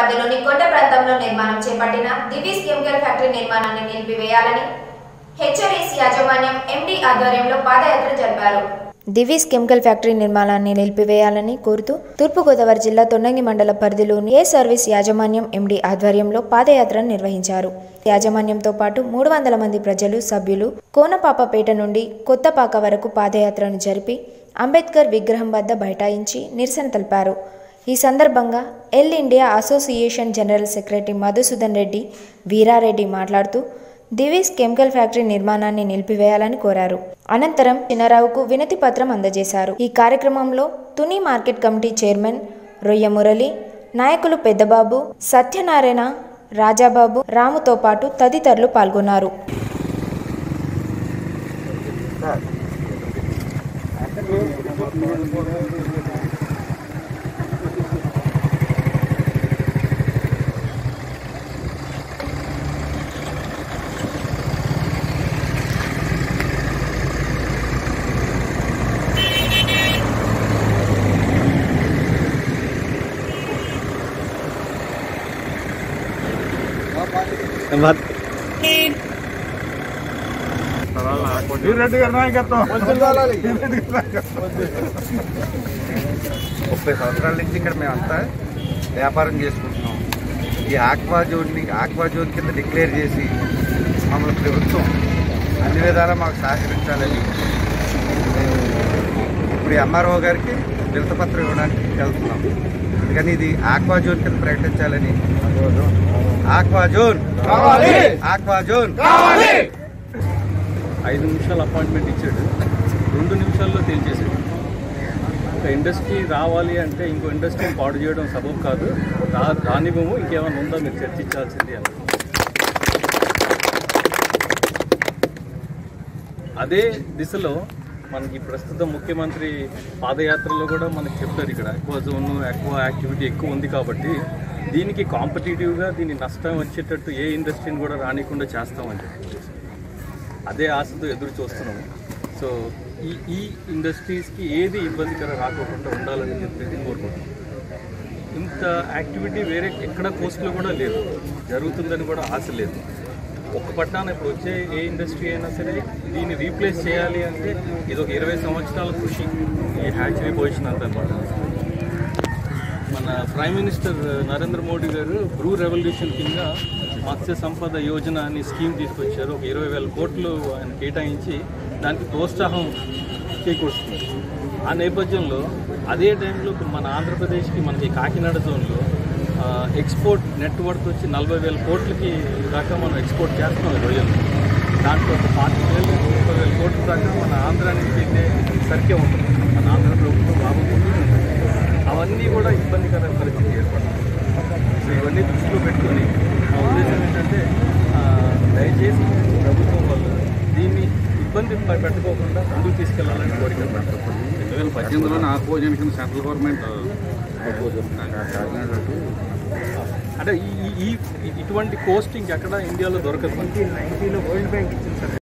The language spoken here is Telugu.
పరిధిలోని కొండ ప్రాంతంలో నిర్మాణం చేపట్టిన దివీస్ కెమికల్ ఫ్యాక్టరీ నిర్మాణాన్ని నిలిపివేయాలని హెచ్ఆర్ఎస్ యాజమాన్యం ఎండి ఆధ్వర్యంలో పాదయాత్ర జరిపారు దివీస్ కెమికల్ ఫ్యాక్టరీ నిర్మాణాన్ని నిలిపివేయాలని కోరుతూ తూర్పుగోదావరి జిల్లా తొండంగి మండల పరిధిలోని ఏ సర్వీస్ యాజమాన్యం ఎండి ఆధ్వర్యంలో పాదయాత్రను నిర్వహించారు యాజమాన్యంతో పాటు మూడు వందల మంది ప్రజలు సభ్యులు కోనపాపపేట నుండి కొత్తపాక వరకు పాదయాత్రను జరిపి అంబేద్కర్ విగ్రహం వద్ద బైఠాయించి నిరసన తెలిపారు ఈ సందర్భంగా all India association general secretary Madhusudan Reddy Veerareddy మాట్లాడుతూ దివీస్ కెమికల్ ఫ్యాక్టరీ నిర్మాణాన్ని నిలిపివేయాలని కోరారు అనంతరం చిన్నారావుకు వినతి పత్రం అందజేశారు ఈ కార్యక్రమంలో తుని మార్కెట్ కమిటీ చైర్మన్ రొయ్య మురళి నాయకులు పెద్దబాబు సత్యనారాయణ రాజాబాబు రాముతో పాటు తదితరులు పాల్గొన్నారు రెడ్డి గారి నాయకత్వం రెడ్డి గారి నాయకత్వం ముప్పై సంవత్సరాల నుంచి ఇక్కడ మేమంతా వ్యాపారం చేసుకుంటున్నాం ఈ ఆక్వా జోన్ని ఆక్వా జోన్ కింద డిక్లేర్ చేసి మమ్మల్ని ప్రభుత్వం అన్ని విధాలా మాకు సహకరించాలని మేము ఇప్పుడు ఎంఆర్ఓ గారికి విడతపత్రం ఇవ్వడానికి వెళ్తున్నాం అందుకని ఇది ఆక్వా జోన్ కింద ప్రకటించాలని ఆక్వా జోన్ కావాలి. ఆక్వా జోన్ ఐదు నిమిషాల అపాయింట్మెంట్ ఇచ్చాడు రెండు నిమిషాల్లో తేల్చేసాడు ఒక ఇండస్ట్రీ రావాలి అంటే ఇంకో ఇండస్ట్రీని పాడు చేయడం సబబు కాదు రా రానివ్వము ఇంకేమైనా ఉందా మీరు చర్చించాల్సింది అని అదే దిశలో మనకి ప్రస్తుతం ముఖ్యమంత్రి పాదయాత్రలో కూడా మనకి చెప్తారు ఇక్కడ ఎక్కువ జోన్ ఎక్కువ యాక్టివిటీ ఎక్కువ ఉంది కాబట్టి దీనికి కాంపిటేటివ్గా దీని నష్టం వచ్చేటట్టు ఏ ఇండస్ట్రీని కూడా రానికుండా చేస్తామని చెప్పి అదే ఆశతో ఎదురు చూస్తున్నాము సో ఈ ఈ ఇండస్ట్రీస్కి ఏది ఇబ్బందికర రాకోకుండా ఉండాలని చెప్పేసి కోరుకుంటున్నాం ఇంత యాక్టివిటీ వేరే ఎక్కడ కోస్ట్లో కూడా లేదు జరుగుతుందని కూడా ఆశ లేదు ఒక్క పట్టాన ఇప్పుడు వచ్చే ఏ ఇండస్ట్రీ అయినా సరే దీన్ని రీప్లేస్ చేయాలి అంటే ఇది ఒక ఇరవై సంవత్సరాల కృషి ఈ హ్యాచరీ పొజిషన్ అంతా అనమాట మన ప్రైమ్ మినిస్టర్ నరేంద్ర మోడీ గారు బ్రూ రెవల్యూషన్ కింద మత్స్య సంపద యోజన అని స్కీమ్ తీసుకొచ్చారు ఒక ఇరవై వేల కోట్లు ఆయన కేటాయించి దానికి ప్రోత్సాహం చేకూరుస్తుంది ఆ నేపథ్యంలో అదే టైంలో ఇప్పుడు మన ఆంధ్రప్రదేశ్కి మనకి కాకినాడ జోన్లో ఆ, ఎక్స్పోర్ట్ నెట్వర్క్ వచ్చి నలభై వేల కోట్లకి దాకా మనం ఎక్స్పోర్ట్ చేస్తున్నాం ఈ రొయ్యలు దాంట్లో ఒక పాతిక వేలు ముప్పై వేల కోట్ల దాకా మన ఆంధ్ర నుంచి వెళ్ళే సరికే ఉంటుంది మన ఆంధ్ర ప్రభుత్వం బాగుంటుంది అవన్నీ కూడా ఇబ్బందికర పరిస్థితి ఏర్పడుతుంది సో ఇవన్నీ దృష్టిలో పెట్టుకొని మా ఉద్దేశం ఏంటంటే ఆ, దయచేసి ప్రభుత్వం వాళ్ళు దీన్ని ఇబ్బంది ప- పెట్టుకోకుండా ముందుకు తీసుకెళ్లాలని కోరిక రెండు వేల పద్దెనిమిదిలో నాకు భోజనం కింద సెంట్రల్ గవర్నమెంట్ అంటే ఈ ఈ- ఈ ఇటువంటి కోస్ట్ ఇంకెక్కడ ఇండియాలో దొరకదు మనకి